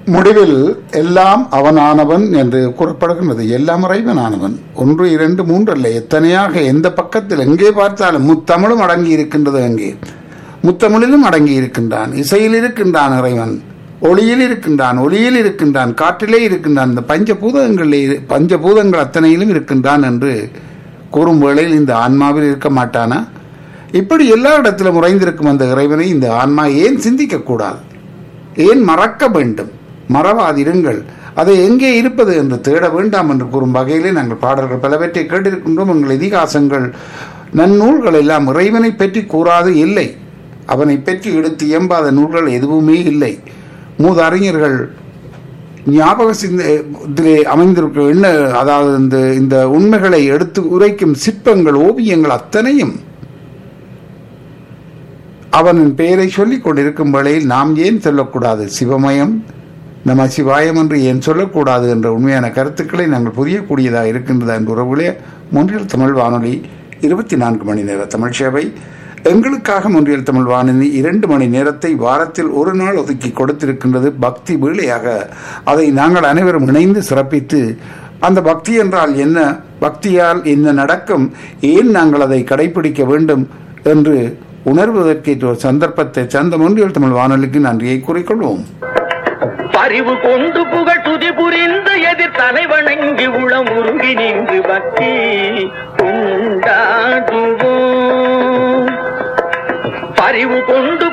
முடிவில் எல்லாம் அவனானவன் என்று கூறப்படுகின்றது எல்லாம் இறைவனானவன் ஒன்று இரண்டு மூன்று அல்ல எத்தனையாக எந்த பக்கத்தில் எங்கே பார்த்தாலும் முத்தமிழும் அடங்கி இருக்கின்றது அங்கே முத்தமிழிலும் அடங்கி இருக்கின்றான் இசையில் இருக்கின்றான் இறைவன் ஒளியில் இருக்கின்றான் ஒளியில் இருக்கின்றான் காற்றிலே இருக்கின்றான் இந்த பஞ்சபூதங்களிலே பஞ்சபூதங்கள் அத்தனையிலும் இருக்கின்றான் என்று கூறும் வேளையில் இந்த ஆன்மாவில் இருக்க மாட்டானா இப்படி எல்லா இடத்திலும் உறைந்திருக்கும் அந்த இறைவனை இந்த ஆன்மா ஏன் சிந்திக்க கூடாது ஏன் மறக்க வேண்டும் மறவாதிருங்கள் அதை எங்கே இருப்பது என்று தேட வேண்டாம் என்று கூறும் வகையிலே நாங்கள் பாடல்கள் பலவற்றை கேட்டிருக்கின்றோம் எங்கள் இதிகாசங்கள் நன்னூல்கள் எல்லாம் இறைவனை பற்றி கூறாது இல்லை அவனை பற்றி எடுத்து இயம்பாத நூல்கள் எதுவுமே இல்லை மூதறிஞர்கள் ஞாபக சிந்தத்திலே அமைந்திருக்க என்ன அதாவது இந்த இந்த உண்மைகளை எடுத்து உரைக்கும் சிற்பங்கள் ஓவியங்கள் அத்தனையும் அவனின் பெயரை சொல்லிக் கொண்டிருக்கும் வேளையில் நாம் ஏன் சொல்லக்கூடாது சிவமயம் நம சிவாயம் என்று ஏன் சொல்லக்கூடாது என்ற உண்மையான கருத்துக்களை நாங்கள் புரியக்கூடியதாக இருக்கின்றது என்ற உறவுகளே மூன்றில் தமிழ் வானொலி இருபத்தி நான்கு மணி நேர தமிழ் சேவை எங்களுக்காக முன்றியல் தமிழ் வானொலி இரண்டு மணி நேரத்தை வாரத்தில் ஒரு நாள் ஒதுக்கி கொடுத்திருக்கின்றது பக்தி வீழையாக அதை நாங்கள் அனைவரும் இணைந்து சிறப்பித்து அந்த பக்தி என்றால் என்ன பக்தியால் என்ன நடக்கும் ஏன் நாங்கள் அதை கடைபிடிக்க வேண்டும் என்று உணர்வதற்கேற்ற ஒரு சந்தர்ப்பத்தை சந்த முன்றியல் தமிழ் வானொலிக்கு நன்றியை கூறிக்கொள்வோம் பரிவு கொண்டு புகழ் துதி புரிந்து எதிர் தலை வணங்கி உளம் உருகி நின்று பக்தி கொண்டாடுவோம் பரிவு கொண்டு